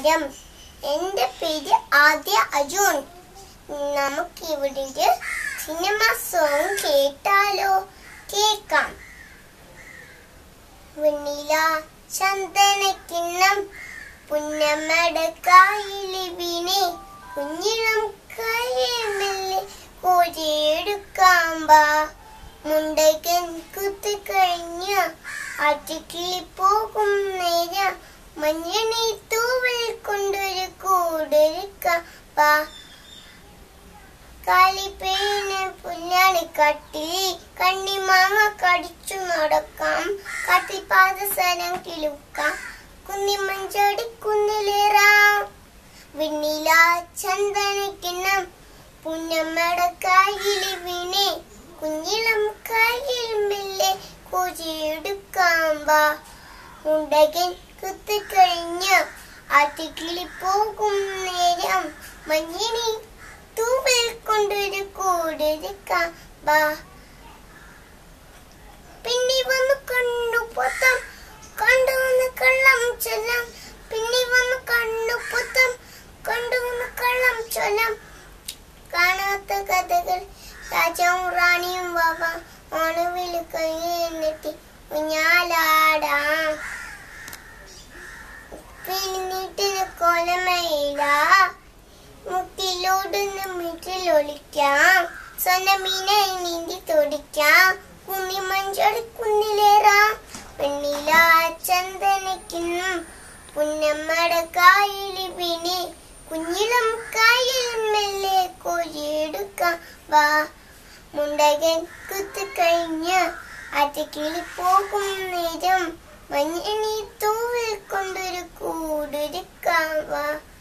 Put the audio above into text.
നമസ്കാരം എൻ്റെ പേര് ആദ്യ അജുൻ നമുക്ക് ഇവിടെ ഒരു സിനിമ സോങ് കേട്ടാലോ കേക്കാം വെണ്ണില ചന്ദനക്കിണ്ണം പുന്നമടക്കായില് വീണേ കുഞ്ഞിളം കയ്യെന്നല്ലേ കോരിയെടുക്കാം ബാ മുണ്ടകൻ കുത്തു കഴിഞ്ഞ ആറ്റുകിളി പോകും നേരം മഞ്ഞണി തൂവൽ കൊണ്ടൊരു കൂടൊരുക്കാം ബാ കാലിപ്പേന് പുല്ലാണ് കട്ടിലി കണ്ണിമാങ്ങ കടിച്ചു നടക്കാം കാട്ടിൽ പാദസരം കിളുക്കാം കുന്നിമഞ്ചടി കുന്നിലേറാം വെണ്ണില ചന്ദനക്കിണ്ണം പുന്നമ്മടക്കായില് വീണേ കുഞ്ഞിളം കായിൽ മെല്ലെ കോരിയെടുക്കാം വാ ഉണ്ടകൻ കുത്തിക്കഴിഞ്ഞ് ആറ്റുകിളി പോകും നേരം മഞ്ഞിനി തൂവൽ കൊണ്ടൊരു കൂടൊരുക്കാം വാ പിന്നെ വന്നു കണ്ടു പൊത്തം കണ്ടു വന്ന് കള്ളം ചൊല്ലാം പിന്നെ വന്നു കണ്ടു പൊത്തം കണ്ടു വന്ന് കള്ളം ചൊല്ലാം കാണാത്ത കഥകൾ രാജാവും റാണിയും വാവ ഓണവിൽ കൈയെന്നിട്ട് ഊഞ്ഞാലാടാം പിന്നിട്ടിന് കൊലമയില മുട്ടിലോടുന്ന് മിറ്റിലൊളിക്കാം സ്വനമീനെ നീന്തി തൊടിക്കാം കുന്നി മഞ്ചടി കുന്നിലേറാം വെണ്ണില ചന്ദനക്കിന്നും പുന്നമ്മട കായലി പിണി കുഞ്ഞിളം കായൽ മെല്ലെ കോരിയെടുക്കാം വാ മുണ്ടകൻ കുത്തു കഴിഞ്ഞ് ആറ്റക്കിളി പോകും നേരം മഞ്ഞണി തൂവിൽ കൊണ്ടൊരു കൂടൊരുക്കാം വാ